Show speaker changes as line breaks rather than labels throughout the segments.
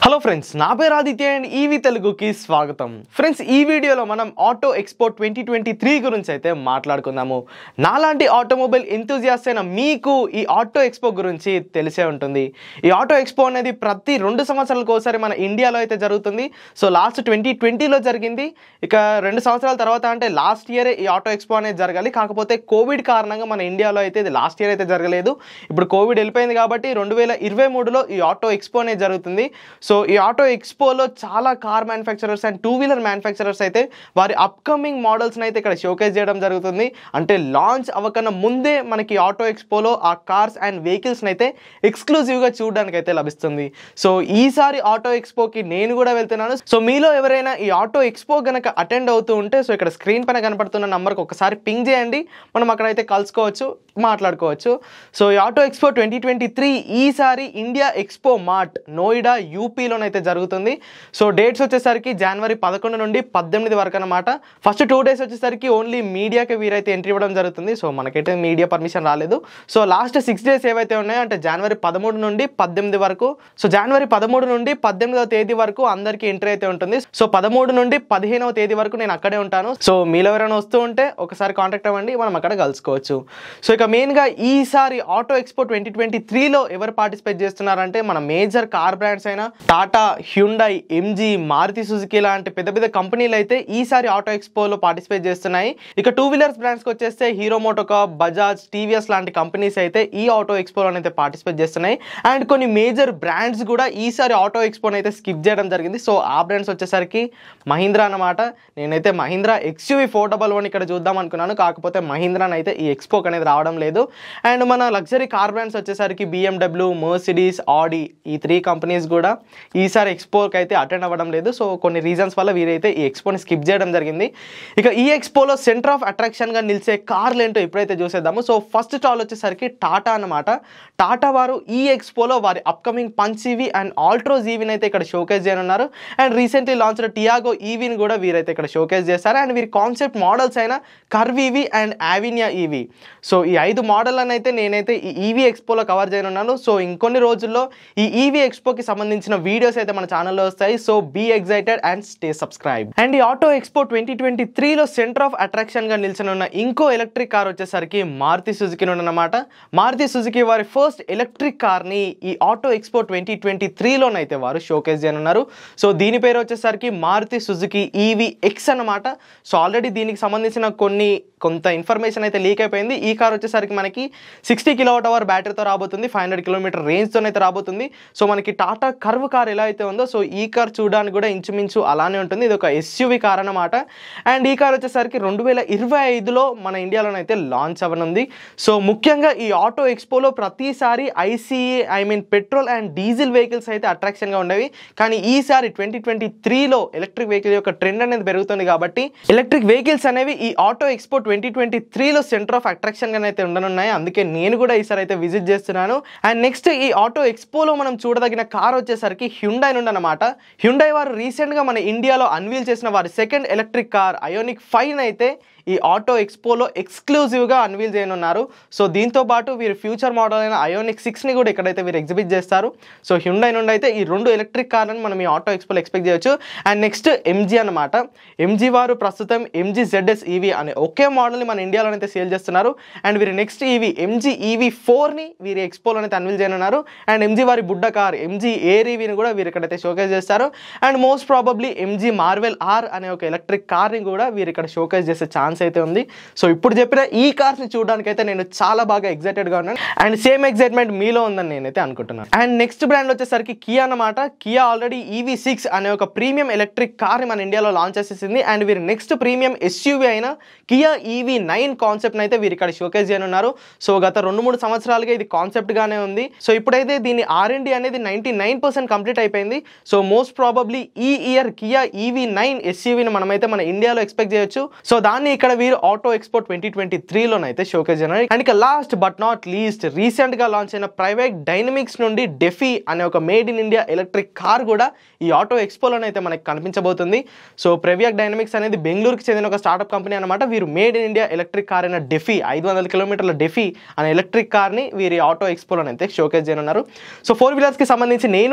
hello friends నా పేరు Aditya and EV తెలుగుకి స్వాగతం ఫ్రెండ్స్ ఈ వీడియోలో మనం auto expo twenty twenty three గురించి అయితే మాట్లాడుకుందాము నాలాంటి ఆటోమొబైల్ ఎంతూజియాస్ట్ అయిన మీకు ఈ ఆటో ఎక్స్పో గురించి తెలిసే ఉంటుంది ఈ ఆటో ఎక్స్పో అనేది ప్రతి రెండు సంవత్సరాలకు ఒకసారి మన ఇండియాలో అయితే జరుగుతుంది సో లాస్ట్ ట్వంటీ ట్వంటీలో జరిగింది ఇక రెండు సంవత్సరాల తర్వాత అంటే లాస్ట్ ఇయర్ ఈ ఆటో ఎక్స్పో అనేది జరగాలి కాకపోతే కోవిడ్ కారణంగా మన ఇండియాలో అయితే ఇది లాస్ట్ ఇయర్ అయితే జరగలేదు ఇప్పుడు కోవిడ్ వెళ్ళిపోయింది కాబట్టి రెండు వేల ఇరవై మూడులో ఈ ఆటో ఎక్స్పో అనేది జరుగుతుంది సో ఈ ఆటో ఎక్స్పోలో చాలా car manufacturers and two wheeler manufacturers అయితే వారి అప్కమింగ్ మోడల్స్ని అయితే ఇక్కడ షోకేస్ చేయడం జరుగుతుంది అంటే లాంచ్ అవ్వకన్నా ముందే మనకి ఆటో ఎక్స్పోలో ఆ కార్స్ అండ్ వెహికల్స్ని అయితే ఎక్స్క్లూజివ్గా చూడడానికి అయితే లభిస్తుంది సో ఈసారి ఆటో ఎక్స్పోకి నేను కూడా వెళ్తున్నాను సో మీలో ఎవరైనా ఈ ఆటో ఎక్స్పో గనక అటెండ్ అవుతూ ఉంటే సో ఇక్కడ స్క్రీన్ పైన కనపడుతున్న నంబర్కి ఒకసారి పింగ్ చేయండి మనం అక్కడైతే కలుసుకోవచ్చు మాట్లాడుకోవచ్చు సో ఈ auto expo twenty twenty three ఈసారి ఇండియా ఎక్స్పో మార్ట్ నోయిడా యూపీలోనైతే జరుగుతుంది సో డేట్స్ వచ్చేసరికి జనవరి పదకొండు నుండి పద్దెనిమిది వరకు అనమాట ఫస్ట్ టూ డేస్ వచ్చేసరికి ఓన్లీ మీడియాకి వీరైతే ఎంట్రీ ఇవ్వడం జరుగుతుంది సో మనకైతే మీడియా పర్మిషన్ రాలేదు సో లాస్ట్ సిక్స్ డేస్ ఏవైతే ఉన్నాయో అంటే జనవరి పదమూడు నుండి పద్దెనిమిది వరకు సో జనవరి పదమూడు నుండి పద్దెనిమిదవ తేదీ వరకు అందరికీ ఎంట్రీ అయితే ఉంటుంది సో పదమూడు నుండి పదిహేనవ తేదీ వరకు నేను అక్కడే ఉంటాను సో మీలో ఎవరైనా వస్తూ ఉంటే ఒకసారి కాంటాక్ట్ అవ్వండి మనం అక్కడ కలుసుకోవచ్చు సో ఇక మెయిన్గా ఈసారి ఆటో ఎక్స్పో ట్వంటీ ట్వంటీ త్రీలో ఎవరు పార్టిసిపేట్ చేస్తున్నారంటే మన మేజర్ కార్ బ్రాండ్స్ అయిన Tata Hyundai MG Maruti Suzuki లాంటి పెద్ద పెద్ద కంపెనీలు అయితే ఈసారి ఆటో ఎక్స్పోలో పార్టిసిపేట్ చేస్తున్నాయి ఇక టూ వీలర్స్ బ్రాండ్స్కి వచ్చేస్తే హీరో మోటోకాప్ బజాజ్ టీవీఎస్ లాంటి కంపెనీస్ అయితే ఈ ఆటో ఎక్స్పోలో అయితే పార్టిసిపేట్ చేస్తున్నాయి అండ్ కొన్ని మేజర్ బ్రాండ్స్ కూడా ఈసారి ఆటో ఎక్స్పోని అయితే స్కిప్ చేయడం జరిగింది సో ఆ బ్రాండ్స్ వచ్చేసరికి మహీంద్రా అన్నమాట నేనైతే Mahindra XUV four double one ఇక్కడ చూద్దాం అనుకున్నాను కాకపోతే మహీంద్రాన్ అయితే ఈ ఎక్స్పోకి అనేది రావడం లేదు అండ్ మన లగ్జరీ కార్ బ్రాండ్స్ వచ్చేసరికి బిఎండబ్ల్యూ మర్సిడీస్ ఆడి ఈ త్రీ కంపెనీస్ కూడా ఈసారి ఎక్స్పోకి అయితే అటెండ్ అవ్వడం లేదు సో కొన్ని రీజన్స్ వల్ల వీరైతే ఈ ఎక్స్పోని స్కిప్ చేయడం జరిగింది ఇక ఈ ఎక్స్పోలో సెంటర్ ఆఫ్ అట్రాక్షన్గా నిలిచే కార్లు ఏంటో ఇప్పుడైతే చూసేద్దాము సో ఫస్ట్ స్టాల్ వచ్చేసరికి టాటా అన్నమాట టాటా వారు ఈ ఎక్స్పోలో వారి upcoming Punch EV and Altroz ఈవీని అయితే ఇక్కడ షోకేస్ చేయనున్నారు అండ్ రీసెంట్లీ లాంచ్ టియాగో ఈవీని కూడా వీరైతే ఇక్కడ షోకేస్ చేస్తారు అండ్ వీరి కాన్సెప్ట్ మోడల్స్ అయిన Curvv EV and Avinya EV so ఈ ఐదు మోడల్ని అయితే నేనైతే ఈ ఈవీ ఎక్స్పోలో కవర్ చేయనున్నాను సో ఇంకొన్ని రోజుల్లో ఈ ఈవీ ఎక్స్పోకి సంబంధించిన వీడియోస్ అయితే మన ఛానల్లో వస్తాయి so be excited and stay subscribe and ఈ ఆటో ఎక్స్పో ట్వంటీ ట్వంటీ త్రీలో సెంటర్ ఆఫ్ అట్రాక్షన్గా నిలిచనున్న ఇంకో ఎలక్ట్రిక్ కార్ వచ్చేసరికి మారుతి సుజుకి అన్నమాట మారుతి సుజుకి వారి ఫస్ట్ ఎలక్ట్రిక్ కార్ని ఈ ఆటో ఎక్స్పో ట్వంటీ ట్వంటీ త్రీలోనైతే వారు షోకేస్ చేయనున్నారు సో దీని పేరు వచ్చేసరికి మారుతి సుజుకి ఈవీ ఎక్స్ అన్నమాట సో ఆల్రెడీ దీనికి సంబంధించిన కొన్ని కొంత ఇన్ఫర్మేషన్ అయితే లీక్ అయిపోయింది ఈ కార్ వచ్చేసరికి మనకి సిక్స్టీ కిలోవాట్ అవర్ బ్యాటరీతో రాబోతుంది ఫైవ్ హండ్రెడ్ కిలోమీటర్ రేంజ్తో అయితే రాబోతుంది సో మనకి టాటా కర్వ్ కార్ ఎలా అయితే ఉందో సో ఈ కార్ చూడడానికి కూడా ఇంచుమించు అలానే ఉంటుంది ఇది ఒక ఎస్యూవి కార్ అనమాట అండ్ ఈ కార్ వచ్చేసరికి రెండు వేల ఇరవై ఐదులో మన ఇండియాలోనైతే లాంచ్ అవ్వనుంది సో ముఖ్యంగా ఈ ఆటో ఎక్స్పోలో ప్రతిసారి ICE I mean petrol and diesel vehicles అయితే అట్రాక్షన్గా ఉండేవి కానీ ఈసారి ట్వంటీ ట్వంటీ త్రీలో ఎలక్ట్రిక్ వెహికల్ యొక్క ట్రెండ్ అనేది పెరుగుతుంది కాబట్టి ఎలక్ట్రిక్ వెహికల్స్ అనేవి ఈ ఆటో ఎక్స్పో ట్వంటీ ట్వంటీ త్రీలో సెంటర్ ఆఫ్ అట్రాక్షన్గా అయితే ఉండనున్నాయి అందుకే నేను కూడా ఈసారి అయితే విజిట్ చేస్తున్నాను అండ్ నెక్స్ట్ ఈ ఆటో ఎక్స్పోలో మనం చూడదగిన కార్ వచ్చేసరికి హ్యుండై నుండి అనమాట హ్యుండై వారు రీసెంట్గా మన ఇండియాలో అన్వీల్ చేసిన వారి second electric car Ioniq five అయితే ఈ ఆటో ఎక్స్పోలో ఎక్స్క్లూజివ్గా అన్వీల్ చేయనున్నారు సో దీంతో పాటు వీరు ఫ్యూచర్ మోడల్ అయిన అయోనిక్ సిక్స్ని కూడా ఇక్కడైతే వీరు ఎగ్జిబిట్ చేస్తారు సో హ్యుండై నుండి అయితే ఈ రెండు ఎలక్ట్రిక్ కార్లను మనం ఈ ఆటో ఎక్స్పోలో ఎక్స్పెక్ట్ చేయొచ్చు అండ్ నెక్స్ట్ ఎంజీ అనమాట ఎంజీ వారు ప్రస్తుతం ఎంజీ జెడ్ఎస్ ఈవీ అనే ఒకే మోడల్ని మన ఇండియాలో అయితే సేల్ చేస్తున్నారు అండ్ వీరి నెక్స్ట్ ఈవీ ఎంజీ ఈవీ ఫోర్ని వీరి ఎక్స్పోలో అయితే అన్వీల్ చేయనున్నారు అండ్ ఎంజీ వారి బుడ్డ కార్ ఎంజీ ఎయిర్ ఈవీని కూడా వీరు ఇక్కడైతే షోకేస్ చేస్తారు and most probably MG Marvel R అనే ఒక ఎలక్ట్రిక్ కార్ని కూడా వీరు ఇక్కడ షోకేస్ చేసే ఛాన్స్ అయితే ఉంది సో ఇప్పుడు చెప్పిన ఈ కార్స్ని చూడడానికి అయితే నేను చాలా బాగా ఎగ్జైటెడ్గా ఉన్నాను అండ్ సేమ్ ఎగ్జైట్మెంట్ మీలో ఉందని నేనైతే అనుకుంటున్నాను అండ్ నెక్స్ట్ బ్రాండ్ వచ్చేసరికి కియా అనమాట కియా ఆల్రెడీ ఈవీ సిక్స్ అనే ఒక ప్రీమియం ఎలక్ట్రిక్ కార్ని మన ఇండియాలో లాంచ్ చేసేసింది అండ్ వీరి నెక్స్ట్ ప్రీమియం ఎస్యూవీ అయిన కియా ఈవీ నైన్ కాన్సెప్ట్ అయితే వీరు ఇక్కడ షోకేస్ చేయనున్నారు సో గత రెండు మూడు సంవత్సరాలుగా ఇది కాన్సెప్ట్ గానే ఉంది సో ఇప్పుడైతే దీని ఆర్ఎండి అనేది నైన్టీ నైన్ పర్సెంట్ కంప్లీట్ అయిపోయింది సో మోస్ట్ ప్రాబబ్లీ ఈ ఇయర్ కియా ఈవీ నైన్ ఎస్యూవీని మనమైతే మన ఇండియాలో ఎక్స్పెక్ట్ చేయొచ్చు సో దాన్ని ఇక్కడ వీరు ఆటో ఎక్స్పో ట్వంటీ ట్వంటీ త్రీలోనైతే షోకేస్ చేయనున్నారు అండ్ ఇక last but not least recent గా లాంచ్ అయిన ప్రైవేట్ డైనమిక్స్ నుండి డెఫీ అనే ఒక made in India electric car కూడా ఈ ఆటో ఎక్స్పోలోనైతే మనకి కనిపించబోతుంది సో ప్రెవియాక్ డైనమిక్స్ అనేది బెంగళూరుకి చెందిన ఒక స్టార్ట్అప్ కంపెనీ అనమాట వీరు made in India electric car అయిన డెఫీ ఐదు వందల కిలోమీటర్ల డెఫీ అనే ఎలక్ట్రిక్ కార్ని వీరి ఆటో ఎక్స్పోలోనైతే షోకేస్ చేయనున్నారు సో ఫోర్ వీలర్స్కి సంబంధించి నేను ఎగ్జైటెడ్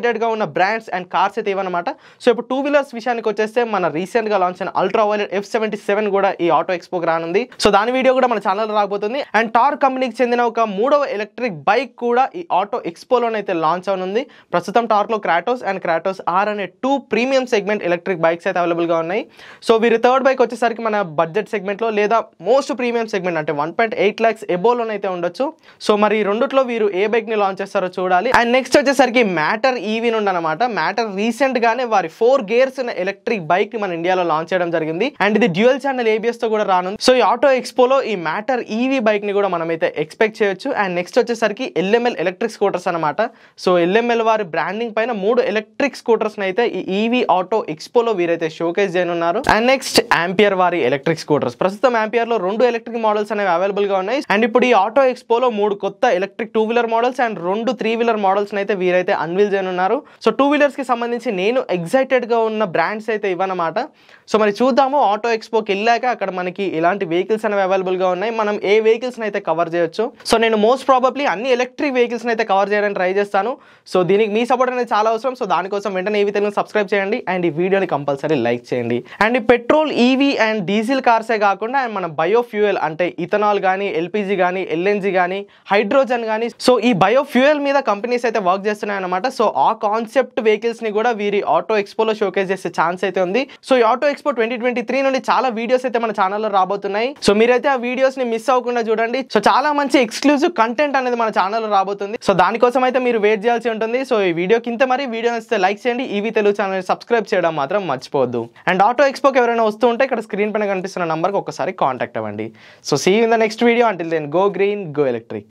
ఎక్సైటెడ్గా ఉన్న బ్రాండ్స్ అండ్ కార్స్ అయితే ఇవన్నమాట సో ఇప్పుడు టూ వీలర్స్ విషయానికి వచ్చేస్తే మన రీసెంట్గా లాంచ్ అయిన Ultraviolette F seventy seven కూడా ఈ ఆటో ఎక్స్పోకి రానుంది సో దాని వీడియో కూడా మన ఛానల్ రాబోతుంది అండ్ టార్ కంపెనీకి చెందిన ఒక మూడవ ఎలక్ట్రిక్ బైక్ కూడా ఈ ఆటో ఎక్స్పోలోనైతే లాంచ్ అవనుంది ప్రస్తుతం టార్క్లో క్రాటోస్ అండ్ క్రాటోస్ ఆర్ అనే two premium segment electric bikes అయితే అవైలబుల్గా ఉన్నాయి సో వీరి థర్డ్ బైక్ వచ్చేసరికి మన బడ్జెట్ సెగ్మెంట్లో లేదా మోస్ట్ ప్రీమియం సెగ్మెంట్ అంటే వన్ పాయింట్ ఎయిట్ ల్యాక్స్ ఎబోలోనైతే ఉండొచ్చు సో మరి ఈ రెండిట్లో వీరు ఏ బైక్ని లాంచ్ చేస్తారో చూడాలి అండ్ నెక్స్ట్ వచ్చేసరికి మ్యాటర్ ఈవీ నుండి అనమాట మ్యాటర్ రీసెంట్ గానే వారి ఫోర్ గేర్స్ ఉన్న ఎలక్ట్రిక్ బైక్ మన ఇండియాలో లాంచ్ చేయడం జరిగింది అండ్ ఇది డ్యూయల్ ఛానల్ ఏబిఎస్ తో కూడా రానుంది సో ఈ ఆటో ఎక్స్పోలో ఈ మ్యాటర్ ఈవీ బైక్ ని కూడా మనమైతే ఎక్స్పెక్ట్ చేయొచ్చు అండ్ నెక్స్ట్ వచ్చేసరికి ఎల్ఎంఎల్ ఎలక్ట్రిక్ స్కూటర్స్ అనమాట సో ఎల్ఎంఎల్ వారి బ్రాండింగ్ పైన మూడు ఎలక్ట్రిక్ స్కూటర్స్ అయితే ఈ ఈవీ ఆటో ఎక్స్పోలో వీరైతే షోకేస్ చేయనున్నారు అండ్ నెక్స్ట్ ఆంపియర్ వారి ఎలక్ట్రిక్ స్కూటర్స్ ప్రస్తుతం ఆంపియర్ లో రెండు ఎలక్ట్రిక్ మోడల్స్ అనేవి అవైలబుల్ గా ఉన్నాయి అండ్ ఇప్పుడు ఈ ఆటో ఎక్స్పోలో మూడు కొత్త electric two wheeler models and రెండు త్రీ వీలర్ మోడల్స్ అయితే వీరైతే అన్వీల్ చేయనున్నారు సో టూ వీలర్స్ కి సంబంధించి నేను ఎగ్జైటెడ్ గా ఉన్న బ్రాండ్స్ అయితే ఇవన్నమాట సో మరి చూద్దాము ఆటో ఎక్స్పోకి వెళ్ళాక అక్కడ మనకి ఇలాంటి వెహికల్స్ అనేవి అవైలబుల్ గా ఉన్నాయి మనం ఏ వెహికల్స్ అయితే కవర్ చేయొచ్చు సో నేను మోస్ట్ ప్రాబబ్లీ అన్ని ఎలక్ట్రిక్ వెహికల్స్ అయితే కవర్ చేయడానికి ట్రై చేస్తాను సో దీనికి మీ సపోర్ట్ అనేది చాలా అవసరం సో దానికోసం వెంటనే ఏవి తెలుగు సబ్స్క్రైబ్ చేయండి అండ్ ఈ వీడియోని కంపల్సరీ లైక్ చేయండి అండ్ ఈ పెట్రోల్ ఈవీ అండ్ డీజిల్ కార్సే కాకుండా అండ్ మన బయోఫ్యూయల్ అంటే ఇథనాల్ కానీ ఎల్పిజి కానీ ఎల్ఎన్జి కానీ హైడ్రోజన్ కానీ సో ఈ బయోఫ్యూయల్ మీద కంపెనీస్ అయితే వర్క్ చేస్తున్నాయి అనమాట సో ఆ కాన్సెప్ట్ వెహికల్స్ ని కూడా వీరి ఆటో ఎక్స్పోలో షోకేస్ చేసే ఛాన్స్ అయితే ఉంది సో ఈ auto expo twenty twenty three నుండి చాలా వీడియోస్ అయితే మన ఛానల్లో రాబోతున్నాయి సో మీరైతే ఆ వీడియోస్ ని మిస్ అవ్వకుండా చూడండి సో చాలా మంచి ఎక్స్క్లూజివ్ కంటెంట్ అనేది మన ఛానల్లో రాబోతుంది సో దానికోసం అయితే మీరు వెయిట్ చేయాల్సి ఉంటుంది సో ఈ వీడియో కింద మరి వీడియో నచ్చితే లైక్ చేయండి ఈవీ తెలుగు ఛానల్ సబ్స్క్రైబ్ చేయడం మాత్రం మర్చిపోవద్దు అండ్ ఆటో ఎక్స్పోకి ఎవరైనా వస్తూ ఉంటే ఇక్కడ స్క్రీన్ పైన కనిపిస్తున్న నంబర్కి ఒకసారి కాంటాక్ట్ అవ్వండి so see in the next video until then go green go electric